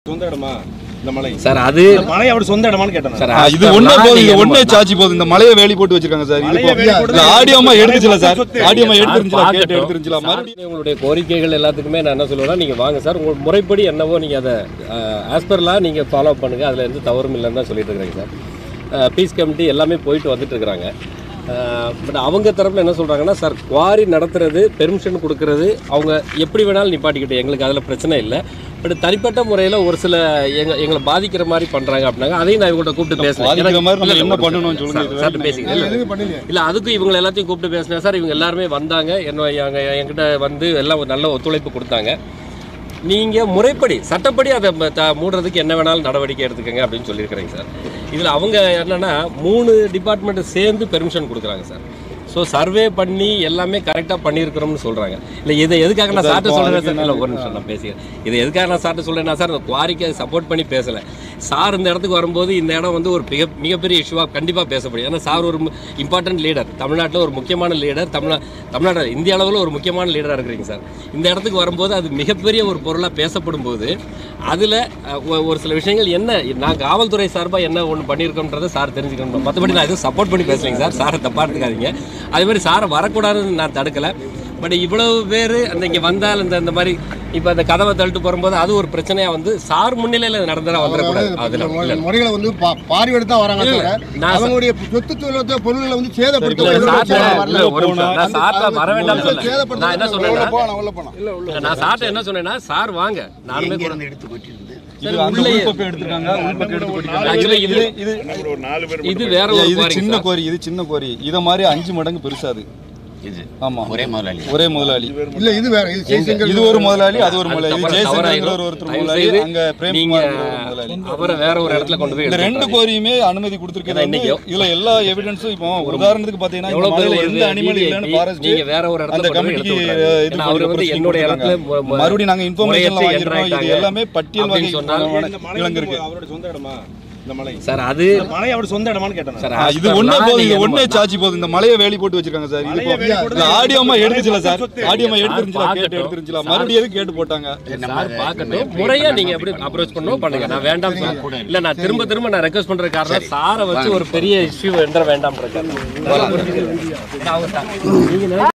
சொந்த இடமா இந்த மலை சார் அது இந்த மலை அவர் சொந்த இடமான்னு கேட்டேன் நான். சார் ஆ, இது ஒண்ணே போதும் இது ஒண்ணே சாட்சி போதும் இந்த மலையை வேலி போட்டு வச்சிருக்காங்க சார் இது மலையை வேலி போட்டு இந்த ஆடியோமா எடுத்துச்சுல சார் சொத்து. ஆடியோமா எடுத்துருந்துச்சுல கேட்டு பார்க்கட்டும். எடுத்துருந்துச்சுல மறுபடியும் சார், உங்களுடைய கோரிக்கைகள் எல்லாத்துக்குமே நான் என்ன சொல்லுவேன்னா நீங்கள் வாங்க சார் உங்கள் முறைப்படி என்னவோ நீங்கள் அதை ஆஸ்பர்லாம் நீங்கள் ஃபாலோ பண்ணுங்கள் அதில் எந்த தவறும் இல்லைன்னு தான் சொல்லிட்டு இருக்கிறேங்க சார் பீஸ் கமிட்டி எல்லாமே போயிட்டு வந்துட்டு இருக்கிறாங்க பட் அவங்க தரப்பில் என்ன சொல்கிறாங்கன்னா சார் குவாரி நடத்துறது பெர்மிஷன் கொடுக்கறது அவங்க எப்படி வேணாலும் நிப்பாட்டிக்கிட்டு எங்களுக்கு அதில் பிரச்சனை இல்லை பட் தனிப்பட்ட முறையில் ஒரு சில எங்க எங்களை பாதிக்கிற மாதிரி பண்ணுறாங்க அப்படின்னாங்க அதையும் நான் இவங்கள்ட்ட கூப்பிட்டு பேசுகிறேன் பாதிக்கிற மாதிரி நம்ம என்ன பண்ணணும்னு சொல்லுங்க இது சார் பேசிக்கிறேன் இல்லை அதுக்கும் இவங்க எல்லாத்தையும் கூப்பிட்டு பேசினேன் சார் இவங்க எல்லாருமே வந்தாங்க என்ன எங்க என்கிட்ட வந்து எல்லாம் ஒரு நல்ல ஒத்துழைப்பு கொடுத்தாங்க நீங்கள் முறைப்படி சட்டப்படி அதை ம- த- மூடுறதுக்கு என்ன வேணாலும் நடவடிக்கை எடுத்துக்கங்க அப்படின்னு சொல்லியிருக்கிறேங்க சார் இதில் அவங்க என்னன்னா மூணு டிபார்ட்மெண்ட் சேர்ந்து பெர்மிஷன் கொடுக்குறாங்க சார் ஸோ சர்வே பண்ணி எல்லாமே கரெக்டாக பண்ணியிருக்கிறோம்னு சொல்கிறாங்க இல்லை இதை எதுக்காக நான் சார்ட்ட சொல்கிறேன் சார் இல்லை ஒரு நிமிஷம் நான் பேசிக்கிறேன் இது எதுக்காக நான் சார்ட்ட சொல்கிறேன்னா சார் இந்த குவாரிக்கு சப்போர்ட் பண்ணி பேசலை சார் இந்த இடத்துக்கு வரும்போது இந்த இடம் வந்து ஒரு மிக மிகப்பெரிய இஷ்யூவாக கண்டிப்பாக பேசப்படும் ஏன்னா சார் ஒரு இம்பார்ட்டன்ட் லீடர் தமிழ்நாட்டில் ஒரு முக்கியமான லீடர் தமிழ்நா தமிழ்நாடு இந்திய அளவில் ஒரு முக்கியமான லீடராக இருக்கிறீங்க சார் இந்த இடத்துக்கு வரும்போது அது மிகப்பெரிய ஒரு பொருளாக பேசப்படும் போது அதில் ஒரு சில விஷயங்கள் என்ன நான் காவல்துறை சார்பாக என்ன ஒன்று பண்ணியிருக்கோன்றதை சார் தெரிஞ்சுக்கணும் மற்றபடி நான் எதுவும் சப்போர்ட் பண்ணி பேசுறேங்க சார் சாரை தப்பாக எடுத்துக்காதீங்க அதே மாதிரி சாரை வரக்கூடாதுன்னு நான் தடுக்கலை பட் இவ்வளவு பேர் அந்த இங்கே வந்தால் இந்த இந்த மாதிரி இப்போ அந்த கதவை தள்ளிட்டு போகும்போது அது ஒரு பிரச்சனையாக வந்து சார் முன்னிலையில் நடந்தா வந்துடக்கூடாது அதில் இல்லை முறைகளை வந்து பா- பார்வையிட்டு தான் வராங்க இல்ல, தவிர நான் ச- அவங்களுடைய சொத்து தொழிலத்தை பொருள்களை வந்து சேதப்படுத்த இல்ல, எதுவும் சார்ட்ட- செய்ய வரல. இல்ல, ஒரு நிமிஷம். நான் சார்ட்ட வர வேண்டாம்னு பொருள்களை சொல்ல. சேதப்படுத்த நான் என்ன உள்ள சொன்னேன்னா, போனா, உள்ள போனா. இல்ல, நான் சார்ட்ட என்ன சொன்னேன்னா சார் வாங்க நானுமே கூட- இது அந்த உள்ளே- உள்பக்கம் எடுத்துருக்காங்க உள்பக்கம் எடுத்து போட்டுருக்காங்க. Actually இது இது இது வேற ஒரு இது குவாரிங்க சின்ன சார். கோரி இது சின்ன கோரி இத மாதிரி அஞ்சு மடங்கு பெருசா அது இது ஆமா ஒரே முதலாளி ஒரே முதலாளி இல்ல இது வேற இது ஜெய்சங்கர் இது ஒரு முதலாளி அது ஒரு அது முதலாளி தவறா- ஜெயசங்கர் தவறாயிரும். ஒருத்தர் தயவு முதலாளி செய்து அங்க நீங்க பிரேம்குமார் ஒரு முதலாளி அவரை வேற ஒரு இடத்துல கொண்டு போய் இந்த ரெண்டு எடுத்துட்டு கோரியுமே அனுமதி கொடுத்துருக்கிறது ஏன்னா வந்து இன்னைக்கு இதுல எல்லா எவிடன்ஸும் இப்போ ஒரு உதாரணத்துக்கு பாத்தீங்கன்னா இந்த எவ்வளவு பேர் மலையில ஒரு எந்த அனிமல் VVIP, இல்லைன்னு ஃபாரஸ்ட் நீங்க வேற ஒரு இடத்துல அந்த கொண்டு போய் கமிட்டிக்கு எடுத்து விட்டுறாரு. இது ஏன்னா அவர் வந்து பண்ணி என்னுடைய இடத்துல கொடுத்துருக்காங்க. மு- மு- மறுபடியும் நாங்க இன்ஃபர்மேஷன் முறையற்ற வாங்கியிருக்கோம் இது enter எல்லாமே பட்டியல் வகை அப்படின்னு சொன்னால் இந்த மலை விலங்கு வந்து இருக்கு அவரோட சொந்த இடமா இந்த மலை சார் அது இந்த மலை அவர் சொந்த இடமான்னு கேட்டேன் நான். சார் ஆ, இது ஒண்ணே போதும் இது ஒண்ணே சாட்சி போதும் இந்த மலையை வேலி போட்டு வச்சிருக்காங்க சார் இது மலையை வேலி போட்டு இந்த ஆடியோமா எடுத்துச்சுல சார் சொத்து. ஆடியோமா எடுத்துருந்துச்சுல கேட்டு பார்க்கட்டும். எடுத்துருந்துச்சுல மறுபடியும் எதுக்கு கேட்டு போட்டாங்க சார் பார்க்கட்டும் முறையா நீங்க எப்படி அப்ரோச் பண்ணணும் பண்ணுங்க நான் வேண்டாம் சொல்ல இல்ல நான் திரும்ப திரும்ப நான் ரெக்வஸ்ட் பண்ற காரணம் சாரை வச்சு ஒரு பெரிய இஷ்யூ என்ற வேண்டாம் இருக்காரு